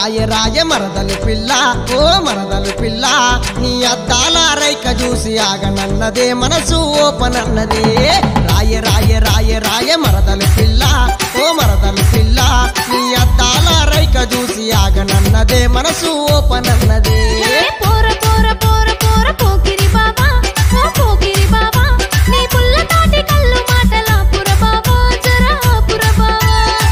రాయ రాయ మరదలు పిల్ల ఓ మరదలు పిల్ల నీ అద్దాల రైక చూసి ఆగనన్నదే మనసు ఓపనన్నదే రాయ రాయ రాయ రాయ మరదలు పిల్ల ఓ మరదలు పిల్ల నీ అద్దాల రైక చూసి ఆగనన్నదే మనసు ఓపనన్నదే ఏ పోర పోర పోర పోర పోకిరి బాబా ఓ పోకిరి బాబా నీ పుల్లతాటి కళ్ళు మాటల పుర బాబా జరా పుర బాబా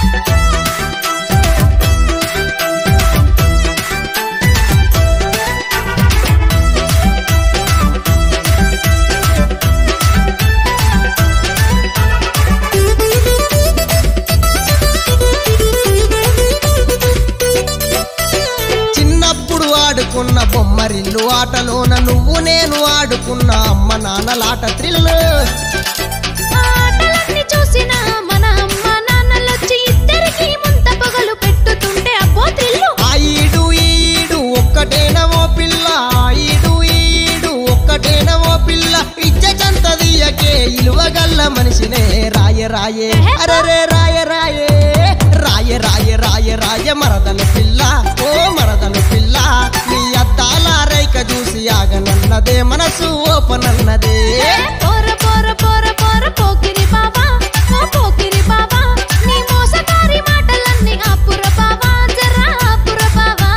చిన్నప్పుడు ఆడుకున్న బొమ్మరిల్లు ఆటలోన నువ్వు నేను ఆడుకున్న అమ్మ నాన్నలాట త్రిల్లు ఆ ఆటలన్నీ చూసిన మన అమ్మ నాన్నలొచ్చి ఇద్దరికి ముంత పొగలు పెట్టుతుంటే అబ్బో త్రిల్లు ఆ ఈడు ఈడు ఒక్కటేనవో పిల్ల ఆ ఈడు ఈడు ఒక్కటేనవో పిల్ల ఇచ్చచంత దియకే ఇలువగల్ల మనిషినే రాయ రాయే అరరే రాయ రాయే రాయ రాయ రాయ రాయ మరదల పిల్ల ఓ మరదల పిల్ల నీ అద్దాల రైక చూసి ఆగనన్నదే మనసు ఓపనన్నదే ఏ పోర పోర పోర పోర పోకిరి బాబా ఓ పోకిరి బాబా నీ మోసకారి మాటలన్నీ ఆపుర బాబా జరా ఆపుర బాబా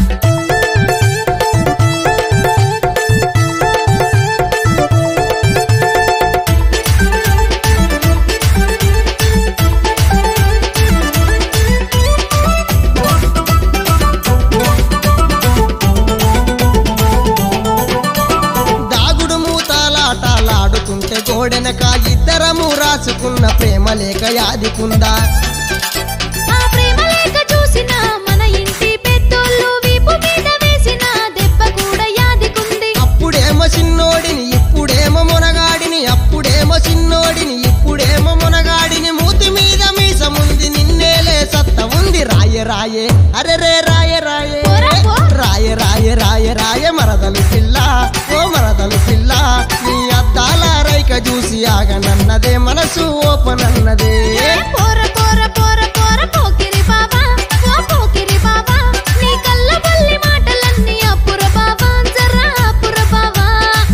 దాగుడు మూతాలాటలాడుకుంటే గోడెనక ఇద్దరము రాసుకున్న ప్రేమ లేక యాదికుందా ఆ ప్రేమ లేక చూసిన మన ఇంటి పెద్దోళ్ళు వీపు మీద వేసిన దెబ్బ కూడా యాదికుంది అప్పుడేమో చిన్నోడిని ఇప్పుడేమో మునగాడిని అప్పుడేమో చిన్నోడిని ఇప్పుడేమో మునగాడిని మూతి మీద మీసముంది నిన్నేలే సత్త ఉంది రాయ రాయే అరెరే రాయ రాయే పోరా, పో. రాయ రాయ రాయ రాయ మరదలు పిల్ల ఓ మరదలు పిల్ల నీ అద్దాల రైక చూసి ఆగనన్నదే మనసు ఓపనన్నదే ఏ పోర పోర పోర పోర పోకిరి బాబా ఓ పోకిరి బాబా నీ కళ్ళ బల్లి మాటలన్నీ అపుర బాబా జరా అపుర బాబా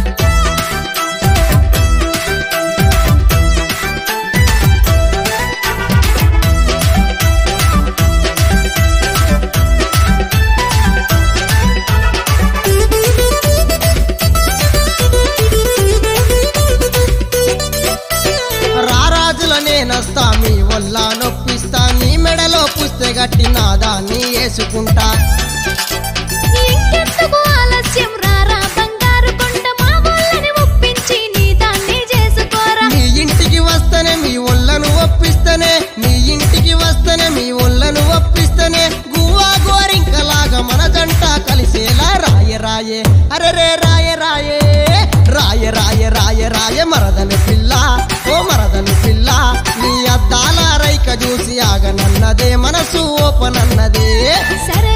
రారాజుల నేనస్తా మీ వల్ల నొప్పిస్తా నీ మెడలో పుస్తే గట్టి నా దాన్ని వేసుకుంటా ఇంకెందుకు ఆలస్యం రారా బంగారు కొండ మా వాళ్ళని ఒప్పించి నీ దాన్ని చేసుకోరా మీ ఇంటికి వస్తేనే మీ ఒళ్ళను ఒప్పిస్తేనే మీ ఇంటికి వస్తేనే మీ ఒళ్ళను ఒప్పిస్తేనే గువ్వా గోరింకలాగా మన జంట కలిసేలా రాయ రాయే అరెరే రాయ రాయే రాయ రాయ రాయ రాయ మరదలు పిల్ల ఓ మరదలు పిల్ల నీ అద్దాల రైక చూసి ఆగనన్నదే మనసు ఓపనన్నదే సరే